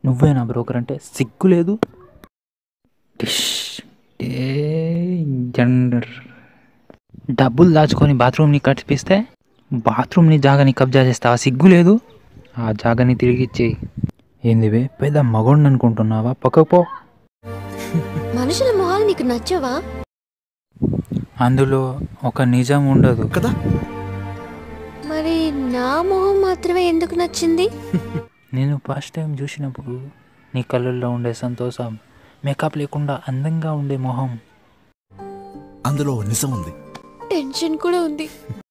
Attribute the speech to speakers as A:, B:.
A: నువ్వేనా బ్రోకర్ అంటే సిగ్గు లేదు డిష్ ఏ జండర్ డబ్బులు దాచుకొని బాత్రూమ్ని కట్టిపిస్తే బాత్రూమ్ని జాగాని కబ్జా చేస్తావా సిగ్గు లేదు ఆ జాగాని తిరిగి ఇచ్చేయి ఏందివే పెద్ద మగోడిని అనుకుంటున్నావా పక్కకు పో
B: మనుషుల మొహాలు నీకు నచ్చవా
A: అందులో ఒక నిజం ఉండదు
C: కదా
B: మరి నా మొహం మాత్రమే ఎందుకు నచ్చింది
A: నేను ఫస్ట్ టైం చూసినప్పుడు నీ కళ్ళల్లో ఉండే సంతోషం మేకప్ లేకుండా అందంగా ఉండే మొహం
C: అందులో నిజం ఉంది
B: టెన్షన్ కూడా ఉంది